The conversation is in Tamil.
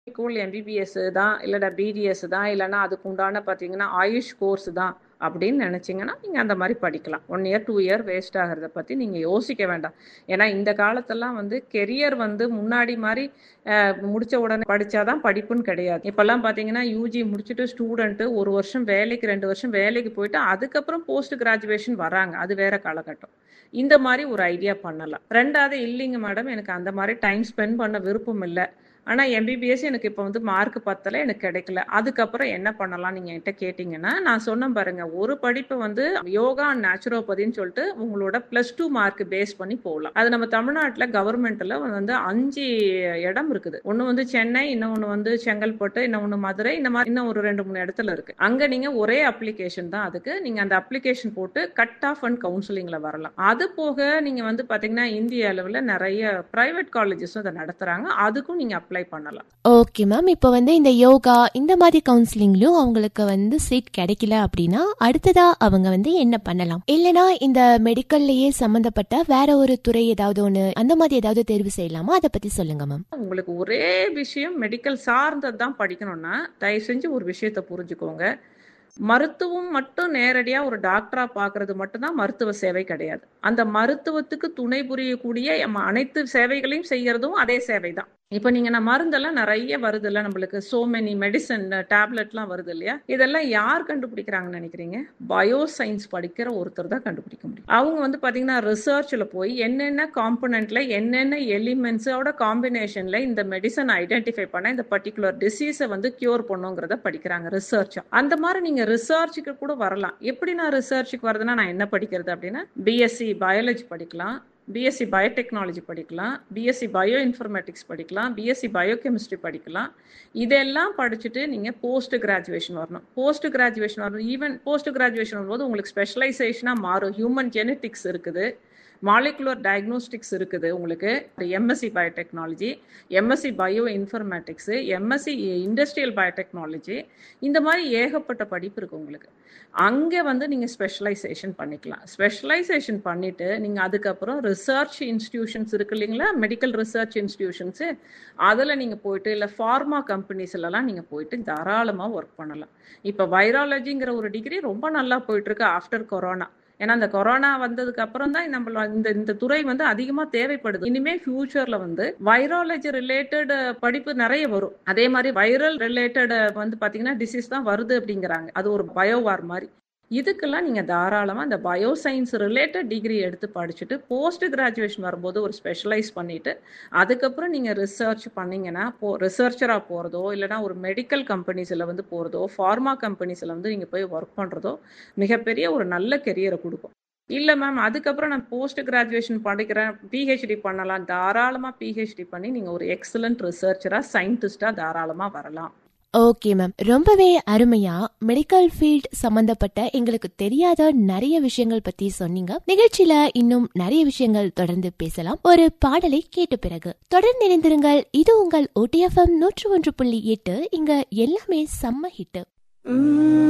கூல் எம்பிபிஎஸ் தான் இல்லைடா பிடிஎஸ் தான் இல்லைன்னா அதுக்கு உண்டான பார்த்தீங்கன்னா ஆயுஷ் கோர்ஸ் தான் அப்படின்னு நினச்சிங்கன்னா நீங்கள் அந்த மாதிரி படிக்கலாம் one year two year waste ஆகிறத பற்றி நீங்கள் யோசிக்க வேண்டாம் ஏன்னா இந்த காலத்தெல்லாம் வந்து கெரியர் வந்து முன்னாடி மாதிரி அஹ், முடிச்ச உடனே படித்தாதான் படிப்புன்னு கிடையாது இப்போல்லாம் பார்த்தீங்கன்னா யூஜி முடிச்சுட்டு ஸ்டூடெண்ட்டு ஒரு வருஷம் வேலைக்கு ரெண்டு வருஷம் வேலைக்கு போயிட்டு அதுக்கப்புறம் போஸ்ட் கிராஜுவேஷன் வராங்க அது வேற காலகட்டம் இந்த மாதிரி ஒரு ஐடியா பண்ணலாம் ரெண்டாவது இல்லைங்க மேடம் எனக்கு அந்த மாதிரி டைம் ஸ்பெண்ட் பண்ண விருப்பம் இல்லை ஆனால் எம்பிபிஎஸ் எனக்கு இப்போ வந்து மார்க் பத்தல எனக்கு கிடைக்கல அதுக்கப்புறம் என்ன பண்ணலாம் நீங்கள் என்கிட்ட கேட்டிங்கன்னா நான் சொன்னேன் பாருங்க ஒரு படிப்பு வந்து யோகா அண்ட் நேச்சுரோபதின்னு சொல்லிட்டு உங்களோட ப்ளஸ் டூ மார்க் பேஸ் பண்ணி போகலாம் அது நம்ம தமிழ்நாட்டில் கவர்மெண்ட்டில் வந்து அஞ்சு இடம் இருக்குது ஒன்று வந்து சென்னை இன்னொன்று வந்து செங்கல்பட்டு இன்னொன்று மதுரை இந்த மாதிரி இன்னும் ஒரு ரெண்டு மூணு இடத்துல இருக்கு அங்கே நீங்கள் ஒரே அப்ளிகேஷன் தான் அதுக்கு நீங்கள் அந்த அப்ளிகேஷன் போட்டு கட் ஆஃப் அண்ட் கவுன்சிலிங்கில் வரலாம் அது போக நீங்கள் வந்து பார்த்தீங்கன்னா இந்திய அளவில் நிறைய ப்ரைவேட் காலேஜஸும் அதை நடத்துகிறாங்க அதுக்கும் நீங்கள் அப்ளை பண்ணலாம் ஓகே மேம் இப்போ வந்து இந்த யோகா இந்த மாதிரி கவுன்சிலிங்லயும் அவங்களுக்கு வந்து சீட் கிடைக்கல அப்படின்னா அடுத்ததா அவங்க வந்து என்ன பண்ணலாம் இல்லனா இந்த மெடிக்கல்லையே சம்பந்தப்பட்ட வேற ஒரு துறை ஏதாவது ஒண்ணு அந்த மாதிரி ஏதாவது தேர்வு செய்யலாமா அதை பத்தி சொல்லுங்க மேம் உங்களுக்கு ஒரே விஷயம் மெடிக்கல் சார்ந்தது தான் படிக்கணும்னா தயவு செஞ்சு ஒரு விஷயத்தை புரிஞ்சுக்கோங்க மருத்துவம் மட்டும் நேரடியாக ஒரு டாக்டரா பார்க்கறது மட்டும்தான் மருத்துவ சேவை கிடையாது அந்த மருத்துவத்துக்கு துணை புரியக்கூடிய எம்ம அனைத்து சேவைகளையும் செய்யறதும் அதே சேவை தான் இப்போ நீங்க நான் மருந்தெல்லாம் நிறைய வருது இல்ல நம்மளுக்கு சோ மெனி மெடிசன் டேப்லெட்லாம் வருது இல்லையா இதெல்லாம் யார் கண்டுபிடிக்கிறாங்கன்னு நினைக்கிறீங்க பயோ சயின்ஸ் படிக்கிற ஒருத்தர் தான் கண்டுபிடிக்க முடியும் அவங்க வந்து பாத்தீங்கன்னா ரிசர்ச்ல போய் என்னென்ன காம்பனண்ட்ல என்னென்ன எலிமெண்ட்ஸோட காம்பினேஷன்ல இந்த மெடிசன் ஐடென்டிஃபை பண்ண இந்த பர்டிகுலர் டிசீஸை வந்து கியூர் பண்ணுங்கிறத படிக்கிறாங்க ரிசர்ச் அந்த மாதிரி நீங்க ரிசர்ச்சுக்கு கூட வரலாம் எப்படி நான் ரிசர்ச்சுக்கு வரதுன்னா நான் என்ன படிக்கிறது அப்படின்னா பிஎஸ்சி பயாலஜி படிக்கலாம் பிஎஸ்சி பயோடெக்னாலஜி படிக்கலாம் பிஎஸ்சி பயோ இன்ஃபர்மேட்டிக்ஸ் படிக்கலாம் பிஎஸ்சி பயோகெமிஸ்ட்ரி படிக்கலாம் இதெல்லாம் படிச்சுட்டு நீங்கள் போஸ்ட் கிராஜுவேஷன் வரணும் போஸ்ட் கிராஜுவேஷன் வரணும் ஈவன் போஸ்ட் கிராஜுவேஷன் வரும்போது உங்களுக்கு ஸ்பெஷலைசேஷனாக மாறும் ஹியூமன் ஜெனட்டிக்ஸ் இருக்குது மாலிகுலர் டயக்னோஸ்டிக்ஸ் இருக்குது உங்களுக்கு எம்எஸ்சி பயோடெக்னாலஜி எம்எஸ்சி பயோ இன்ஃபர்மேட்டிக்ஸு எம்எஸ்சி இண்டஸ்ட்ரியல் பயோடெக்னாலஜி இந்த மாதிரி ஏகப்பட்ட படிப்பு இருக்குது உங்களுக்கு அங்கே வந்து நீங்கள் ஸ்பெஷலைசேஷன் பண்ணிக்கலாம் ஸ்பெஷலைசேஷன் பண்ணிவிட்டு நீங்கள் அதுக்கப்புறம் ரிசர்ச் இன்ஸ்டிடியூஷன்ஸ் இருக்கு இல்லைங்களா மெடிக்கல் ரிசர்ச் இன்ஸ்டிடியூஷன்ஸு அதில் நீங்கள் போயிட்டு இல்லை ஃபார்மா கம்பெனிஸ்லலாம் நீங்கள் போயிட்டு தாராளமாக ஒர்க் பண்ணலாம் இப்போ வைராலஜிங்கிற ஒரு டிகிரி ரொம்ப நல்லா போயிட்டுருக்கு ஆஃப்டர் கொரோனா ஏன்னா அந்த கொரோனா வந்ததுக்கு அப்புறம் தான் நம்மள இந்த இந்த துறை வந்து அதிகமா தேவைப்படுது இனிமே ஃபியூச்சர்ல வந்து வைராலஜி ரிலேட்டட் படிப்பு நிறைய வரும் அதே மாதிரி வைரல் ரிலேட்டட் வந்து பாத்தீங்கன்னா டிசீஸ் தான் வருது அப்படிங்கிறாங்க அது ஒரு பயோவார் மாதிரி இதுக்கெல்லாம் நீங்கள் தாராளமாக இந்த பயோ சயின்ஸ் ரிலேட்டட் டிகிரி எடுத்து படிச்சுட்டு போஸ்ட் கிராஜுவேஷன் வரும்போது ஒரு ஸ்பெஷலைஸ் பண்ணிட்டு அதுக்கப்புறம் நீங்கள் ரிசர்ச் பண்ணீங்கன்னா போ ரிசர்ச்சராக போகிறதோ இல்லைனா ஒரு மெடிக்கல் கம்பெனிஸில் வந்து போகிறதோ ஃபார்மா கம்பெனிஸில் வந்து நீங்கள் போய் ஒர்க் பண்ணுறதோ மிகப்பெரிய ஒரு நல்ல கெரியரை கொடுக்கும் இல்லை மேம் அதுக்கப்புறம் நான் போஸ்ட் கிராஜுவேஷன் படிக்கிறேன் பிஹெச்டி பண்ணலாம் தாராளமாக பிஹெச்டி பண்ணி நீங்கள் ஒரு எக்ஸலண்ட் ரிசர்ச்சராக சயின்டிஸ்டாக தாராளமாக வரலாம் ஓகே மேம் ரொம்பவே அருமையா மெடிக்கல் ஃபீல்ட் சம்பந்தப்பட்ட எங்களுக்கு தெரியாத நிறைய விஷயங்கள் பத்தி சொன்னீங்க நிகழ்ச்சியில இன்னும் நிறைய விஷயங்கள் தொடர்ந்து பேசலாம் ஒரு பாடலை கேட்ட பிறகு தொடர்ந்து இணைந்திருங்கள் இது உங்கள் ஓடிஎஃப்எம் நூற்று ஒன்று புள்ளி எட்டு இங்க எல்லாமே செம்ம ஹிட்